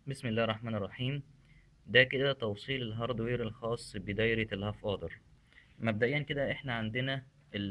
بسم الله الرحمن الرحيم ده كده توصيل الهاردوير الخاص بدايرة الهاف قادر مبدئيا كده احنا عندنا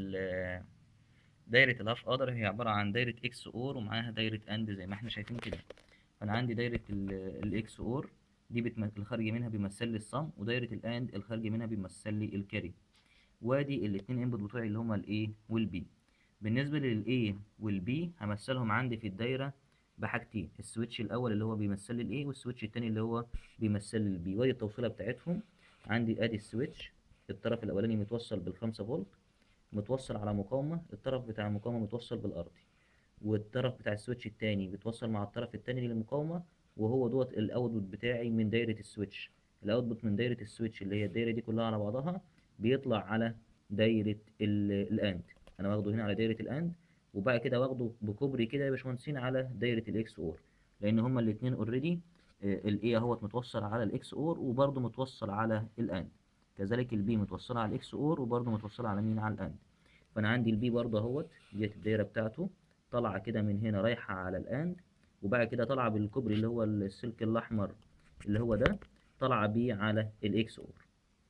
ال- دايرة الهاف قادر هي عبارة عن دايرة اكس اور ومعاها دايرة اند زي ما احنا شايفين كده فانا عندي دايرة الاكس اور دي بتم... الخارج منها بيمثل لي الصم ودايرة الاند الخارج منها بيمثل لي الكاري وادي الاتنين انبوت بتوعي اللي هما الاي والبي بالنسبة للاي والبي همثلهم عندي في الدايرة بحاجتين السويتش الاول اللي هو بيمثل لي الاي والسويتش التاني اللي هو بيمثل لي البي وادي التوصيله بتاعتهم عندي ادي السويتش الطرف الاولاني متوصل بالخمسة فولت متوصل على مقاومه الطرف بتاع المقاومه متوصل بالارضي والطرف بتاع السويتش التاني بيتوصل مع الطرف التاني للمقاومه وهو دوت الاوتبوت بتاعي من دايره السويتش الاوتبوت من دايره السويتش اللي هي الدايره دي كلها على بعضها بيطلع على دايره ال- الاند انا واخده هنا على دايره الاند وبعد كده واخده بكوبري كده يا باشمهندسين على دايره الاكس اور لان هما الاثنين اوريدي الاي اهوت متوصل على الاكس اور وبرده متوصل على الاند كذلك البي متوصله على الاكس اور وبرده متوصله على مين على الاند فانا عندي البي برده اهوت ديت الدايره بتاعته طالعه كده من هنا رايحه على الاند وبعد كده طالعه بالكوبري اللي هو السلك الاحمر اللي هو ده طالعه بيه على الاكس اور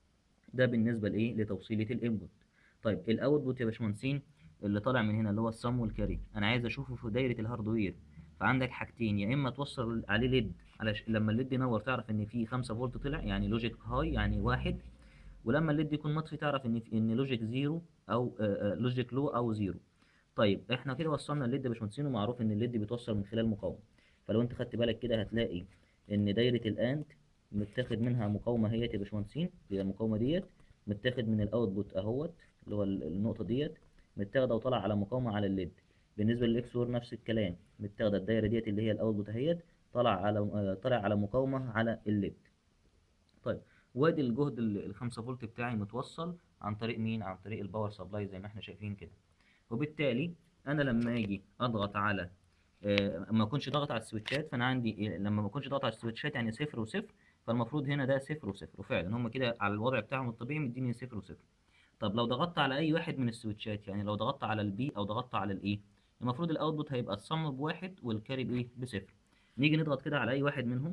ده بالنسبه لايه لتوصيله الانبوت طيب الاوتبوت يا باشمهندسين اللي طالع من هنا اللي هو الصم والكاري انا عايز اشوفه في دايره الهاردوير فعندك حاجتين يا اما توصل عليه ليد علش لما الليد ينور تعرف ان في 5 فولت طلع يعني لوجيك هاي يعني واحد ولما الليد يكون مطفي تعرف ان في ان لوجيك زيرو او لوجيك لو او زيرو طيب احنا كده وصلنا الليد يا باشمهندسين ومعروف ان الليد بيتوصل من خلال مقاومه فلو انت خدت بالك كده هتلاقي ان دايره الاند متاخد منها مقاومه هي يا باشمهندسين اللي هي المقاومه ديت متاخد من الاوتبوت اهوت اللي هو النقطه ديت متاخده وطالعه على مقاومه على الليد بالنسبه للاكس اور نفس الكلام متاخده الدايره ديت اللي هي الاوتبوت اهيت طالع على طالع على مقاومه على الليد طيب وادي الجهد ال 5 فولت بتاعي متوصل عن طريق مين عن طريق الباور سبلاي زي ما احنا شايفين كده وبالتالي انا لما اجي اضغط على آه ما اكونش ضغط على السويتشات فانا عندي لما ما اكونش ضغط على السويتشات يعني صفر وصفر فالمفروض هنا ده صفر وصفر وفعلا هم كده على الوضع بتاعهم الطبيعي مديني صفر وصفر طب لو ضغطت على اي واحد من السويتشات يعني لو ضغطت على البي او ضغطت على الاي المفروض الاوتبوت هيبقى الصم بواحد والكاري بايه بصفر نيجي نضغط كده على اي واحد منهم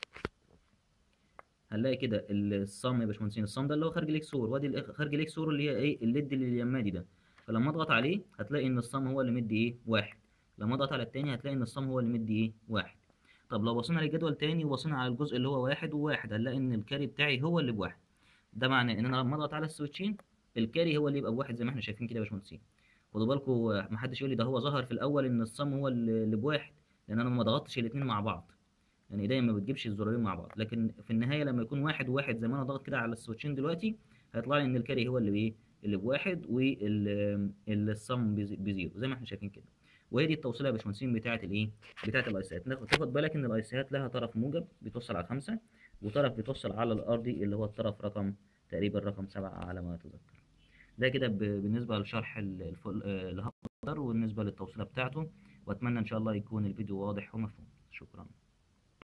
هنلاقي كده الصم يا باشمهندسين الصم ده اللي هو خارج الاكسور وادي خارج الاكسور اللي هي ايه الليد اللي اليمادي ده فلما اضغط عليه هتلاقي ان الصم هو اللي مدي ايه واحد لما اضغط على التاني هتلاقي ان الصم هو اللي مدي ايه واحد طب لو بصينا للجدول تاني وبصينا على الجزء اللي هو واحد وواحد هنلاقي ان الكاري بتاعي هو اللي بواحد ده معناه ان انا لما اضغط على السويتشين الكاري هو اللي يبقى بواحد زي ما احنا شايفين كده يا باشمهندسين خدوا بالكم محدش يقول لي ده هو ظهر في الاول ان الصم هو اللي بواحد لان انا ما ضغطتش الاثنين مع بعض يعني ايديا ما بتجيبش الزرارين مع بعض لكن في النهايه لما يكون واحد وواحد زي ما انا ضغط كده على السويتشين دلوقتي هيطلع لي ان الكاري هو اللي بايه اللي بواحد والصم بزيرو زي ما احنا شايفين كده وهي دي التوصيله يا باشمهندسين بتاعه الايه بتاعه الايسات تاخد بالك ان الايسات لها طرف موجب بيتوصل على خمسة وطرف بيتوصل على الارضي اللي هو الطرف رقم تقريبا رقم سبعة على ما اتذكر ده كده بالنسبه لشرح الهاردر وبالنسبه للتوصيله بتاعته واتمنى ان شاء الله يكون الفيديو واضح ومفهوم شكرا